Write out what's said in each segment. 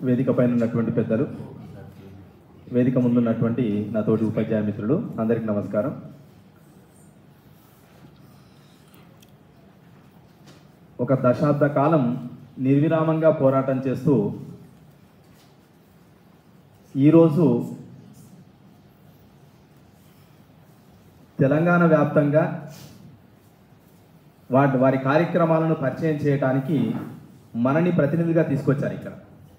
వేదిక పైన ఉన్నటువంటి పెద్దలు వేదిక ముందు ఉన్నటువంటి నా తోటి ఉపాధ్యాయ మిత్రులు అందరికీ నమస్కారం ఒక దశాబ్ద కాలం నిర్విరామంగా పోరాటం చేస్తూ ఈరోజు తెలంగాణ వ్యాప్తంగా వాటి వారి కార్యక్రమాలను పరిచయం చేయడానికి మనని ప్రతినిధిగా తీసుకొచ్చారు ఇక్కడ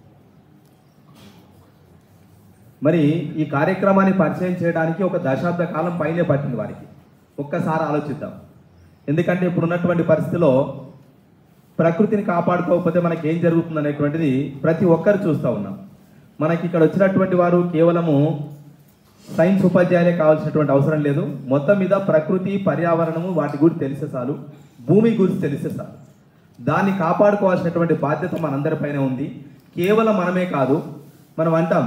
మరి ఈ కార్యక్రమాన్ని పరిచయం చేయడానికి ఒక దశాబ్ద కాలం పైనే పట్టింది వారికి ఒక్కసారి ఆలోచిద్దాం ఎందుకంటే ఇప్పుడు ఉన్నటువంటి పరిస్థితిలో ప్రకృతిని కాపాడుకోకపోతే మనకి ఏం జరుగుతుంది అనేటువంటిది ప్రతి ఒక్కరు చూస్తూ ఉన్నాం మనకి ఇక్కడ వచ్చినటువంటి వారు కేవలము సైన్స్ ఉపాధ్యాయులే కావాల్సినటువంటి అవసరం లేదు మొత్తం మీద ప్రకృతి పర్యావరణము వాటి గురించి తెలిసే చాలు భూమి గురించి తెలిసే చాలు దాన్ని కాపాడుకోవాల్సినటువంటి బాధ్యత మనందరిపైన ఉంది కేవలం మనమే కాదు మనం అంటాం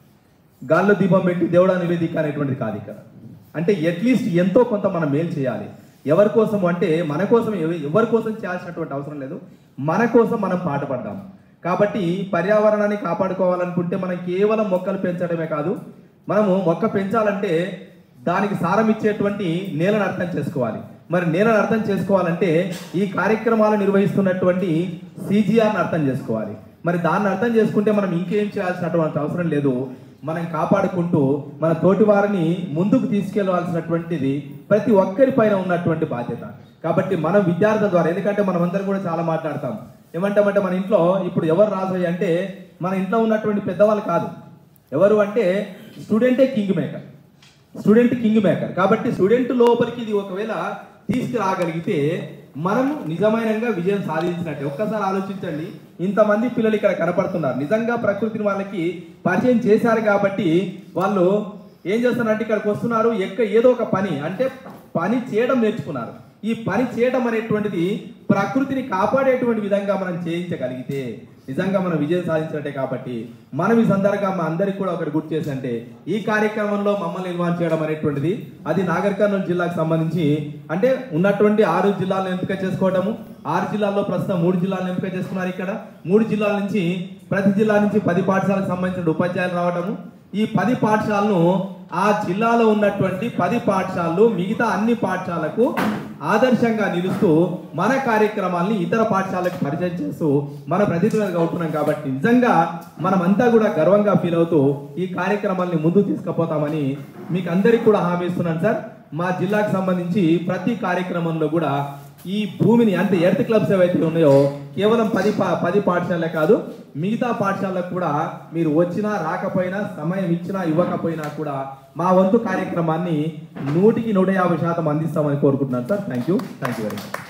గాల్లో దీపం పెట్టి దేవుడా నివేదిక అనేటువంటిది కాదు ఇక్కడ అంటే అట్లీస్ట్ ఎంతో కొంత మనం మేలు చేయాలి ఎవరి కోసం అంటే మన కోసం ఎవ- ఎవరి కోసం చేయాల్సినటువంటి అవసరం లేదు మన కోసం మనం పాటుపడదాం కాబట్టి పర్యావరణాన్ని కాపాడుకోవాలనుకుంటే మనం కేవలం మొక్కలు పెంచడమే కాదు మనము మొక్క పెంచాలంటే దానికి సారం ఇచ్చేటువంటి నేలను అర్థం చేసుకోవాలి మరి నేలను అర్థం చేసుకోవాలంటే ఈ కార్యక్రమాలు నిర్వహిస్తున్నటువంటి సిజిఆర్ని అర్థం చేసుకోవాలి మరి దాన్ని అర్థం చేసుకుంటే మనం ఇంకేం చేయాల్సినటువంటి అవసరం లేదు మనం కాపాడుకుంటూ మన తోటి వారిని ముందుకు తీసుకెళ్లవలసినటువంటిది ప్రతి ఒక్కరి పైన ఉన్నటువంటి బాధ్యత కాబట్టి మనం విద్యార్థుల ద్వారా ఎందుకంటే మనం అందరం కూడా చాలా మాట్లాడతాం ఏమంటామంటే మన ఇంట్లో ఇప్పుడు ఎవరు రాజయ్య అంటే మన ఇంట్లో ఉన్నటువంటి పెద్దవాళ్ళు కాదు ఎవరు అంటే స్టూడెంటే king maker student king maker కాబట్టి స్టూడెంట్ లోపలికి ఇది ఒకవేళ తీసుకురాగలిగితే మనం నిజమైనగా విజయం సాధించినట్టే ఒక్కసారి ఆలోచించండి ఇంతమంది పిల్లలు ఇక్కడ కనపడుతున్నారు నిజంగా ప్రకృతిని వాళ్ళకి పరిచయం చేశారు కాబట్టి వాళ్ళు ఏం చేస్తున్నారంటే ఇక్కడికి వస్తున్నారు ఎక్క ఏదో ఒక పని అంటే పని చేయడం నేర్చుకున్నారు ఈ పని చేయడం అనేటువంటిది ప్రకృతిని కాపాడేటువంటి విధంగా మనం చేయించగలిగితే నిజంగా మనం విజయం సాధించినట్టే కాబట్టి మనం ఈ సందర్భంగా మా అందరికి కూడా ఒకటి గుర్తు చేసి అంటే ఈ కార్యక్రమంలో మమ్మల్ని ఇన్వాల్వ్ చేయడం అనేటువంటిది అది నాగర్ కర్నూలు జిల్లాకు సంబంధించి అంటే ఉన్నటువంటి ఆరు జిల్లాలను ఎంపిక చేసుకోవడము ఆరు జిల్లాల్లో ప్రస్తుతం మూడు జిల్లాలను ఎంపిక చేసుకున్నారు ఇక్కడ మూడు జిల్లాల నుంచి ప్రతి జిల్లా నుంచి పది పాఠశాలకు సంబంధించిన ఉపాధ్యాయులు రావడము ఈ పది పాఠశాలను ఆ జిల్లాలో ఉన్నటువంటి పది పాఠశాలలు మిగతా అన్ని పాఠశాలకు ఆదర్శంగా నిలుస్తూ మన కార్యక్రమాల్ని ఇతర పాఠశాలకు పరిచయం చేస్తూ మన ప్రతినిధులుగా అవుతున్నాం కాబట్టి నిజంగా మనమంతా కూడా గర్వంగా ఫీల్ అవుతూ ఈ కార్యక్రమాల్ని ముందుకు తీసుకుపోతామని మీకు అందరికీ కూడా హామీ ఇస్తున్నాను సార్ మా జిల్లాకు సంబంధించి ప్రతి కార్యక్రమంలో కూడా ఈ భూమిని అంటే ఎర్త్ క్లబ్స్ ఏవైతే ఉన్నాయో కేవలం పది పా- పది పాఠశాలే కాదు మిగతా పాఠశాలకు కూడా మీరు వచ్చినా రాకపోయినా సమయం ఇచ్చినా ఇవ్వకపోయినా కూడా మా వంతు కార్యక్రమాన్ని నూటికి నూట యాభై శాతం అందిస్తామని కోరుకుంటున్నాను sir thank you thank you very much